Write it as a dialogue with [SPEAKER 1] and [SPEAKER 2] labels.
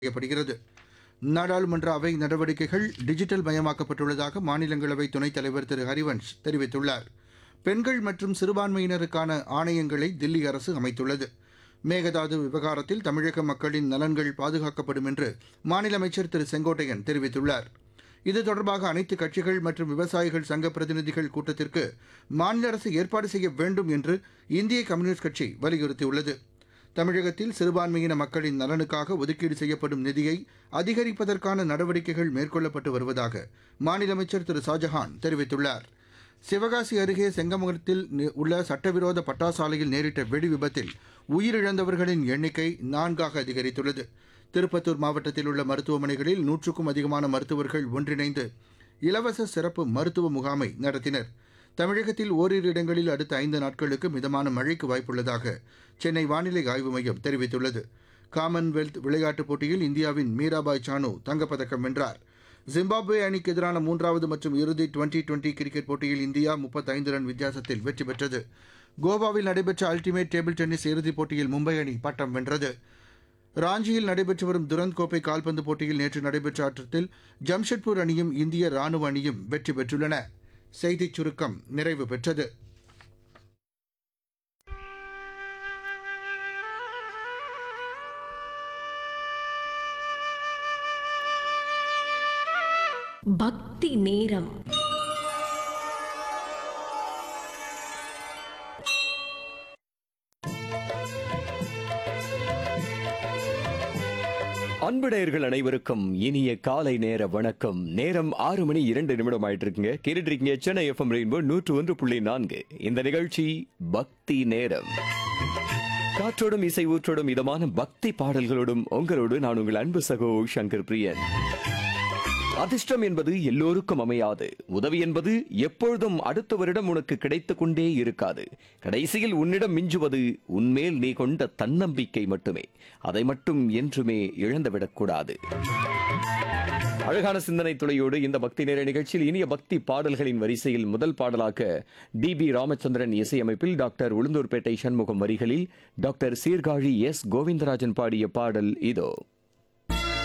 [SPEAKER 1] செய்யப்படுகிறது நாடாளுமன்ற அவை நடவடிக்கைகள் டிஜிட்டல் மயமாக்கப்பட்டுள்ளதாக மாநிலங்களவை துணைத் தலைவர் திரு ஹரிவன்ஷ் தெரிவித்துள்ளார் பெண்கள் மற்றும் சிறுபான்மையினருக்கான ஆணையங்களை தில்லி அரசு அமைத்துள்ளது மேகதாது விவகாரத்தில் தமிழக மக்களின் நலன்கள் பாதுகாக்கப்படும் என்று மாநில அமைச்சர் திரு செங்கோட்டையன் தெரிவித்துள்ளார் இது தொடர்பாக அனைத்து கட்சிகள் மற்றும் விவசாயிகள் சங்க பிரதிநிதிகள் கூட்டத்திற்கு மாநில அரசு ஏற்பாடு செய்ய வேண்டும் என்று இந்திய கம்யூனிஸ்ட் கட்சி வலியுறுத்தியுள்ளது தமிழகத்தில் சிறுபான்மையின மக்களின் நலனுக்காக ஒதுக்கீடு செய்யப்படும் நிதியை அதிகரிப்பதற்கான நடவடிக்கைகள் மேற்கொள்ளப்பட்டு வருவதாக மாநில அமைச்சர் திரு ஷாஜஹான் தெரிவித்துள்ளார் சிவகாசி அருகே செங்கமலத்தில் நி- உள்ள சட்டவிரோத பட்டாசாலையில் நேரிட்ட வெடி விபத்தில் உயிரிழந்தவர்களின் எண்ணிக்கை நான்காக அதிகரித்துள்ளது திருப்பத்தூர் மாவட்டத்தில் உள்ள மருத்துவமனைகளில் நூற்றுக்கும் அதிகமான மருத்துவர்கள் ஒன்றிணைந்து இலவச சிறப்பு மருத்துவ முகாமை நடத்தினர் தமிழகத்தில் ஓரிரு இடங்களில் அடுத்த ஐந்து நாட்களுக்கு மிதமான மழைக்கு வாய்ப்புள்ளதாக சென்னை வானிலை ஆய்வு மையம் தெரிவித்துள்ளது காமன்வெல்த் விளையாட்டுப் போட்டியில் இந்தியாவின் மீராபாய் சானு தங்கப்பதக்கம் வென்றார் ஜிம்பாப்வே அணிக்கு எதிரான மூன்றாவது மற்றும் இறுதி டுவெண்டி டுவெண்டி கிரிக்கெட் போட்டியில் இந்தியா 35 ரன் வித்தியாசத்தில் வெற்றி பெற்றது கோவாவில் நடைபெற்ற அல்டிமேட் டேபிள் டென்னிஸ் இறுதிப் போட்டியில் மும்பை அணி பட்டம் வென்றது ராஞ்சியில் நடைபெற்று வரும் துரந்த் கோப்பை கால்பந்து போட்டியில் நேற்று நடைபெற்ற ஆட்டத்தில் ஜம்ஷெட்பூர் அணியும் இந்திய ராணுவ அணியும் வெற்றி பெற்றுள்ளன செய்திச் சுருக்கம் நிறைவு பெற்றது
[SPEAKER 2] பக்தி நேரம்
[SPEAKER 3] அன்புடையர்கள் அனைவருக்கும் இனிய காலை நேர வணக்கம் நேரம் ஆறு மணி இரண்டு நிமிடம் ஆயிட்டு இருக்குங்க கேட்டுட்டு இருக்கீங்க சென்னை எஃப்எம் ரெயின்போ நூற்று ஒன்று புள்ளி நான்கு இந்த நிகழ்ச்சி பக்தி நேரம் காற்றோடும் இசை ஊற்றோடும் இதமான பக்தி பாடல்களோடும் உங்களோடு நான் உங்கள் அன்பு சகோ சங்கர் பிரியன் அதிர்ஷ்டம் என்பது எல்லோருக்கும் அமையாது உதவி என்பது எப்பொழுதும் அடுத்தவரிடம் உனக்கு கிடைத்துக் கொண்டே இருக்காது கடைசியில் உன்னிடம் மிஞ்சுவது உன்மேல் நீ கொண்ட தன்னம்பிக்கை மட்டுமே அதை மட்டும் என்றுமே இழந்துவிடக் கூடாது அழகான சிந்தனை துளையோடு இந்த பக்தி நேர நிகழ்ச்சியில் இனிய பக்தி பாடல்களின் வரிசையில் முதல் பாடலாக டி பி ராமச்சந்திரன் இசையமைப்பில் டாக்டர் உளுந்தூர்பேட்டை சண்முகம் வரிகளில் டாக்டர் சீர்காழி எஸ் கோவிந்தராஜன் பாடிய பாடல் இதோ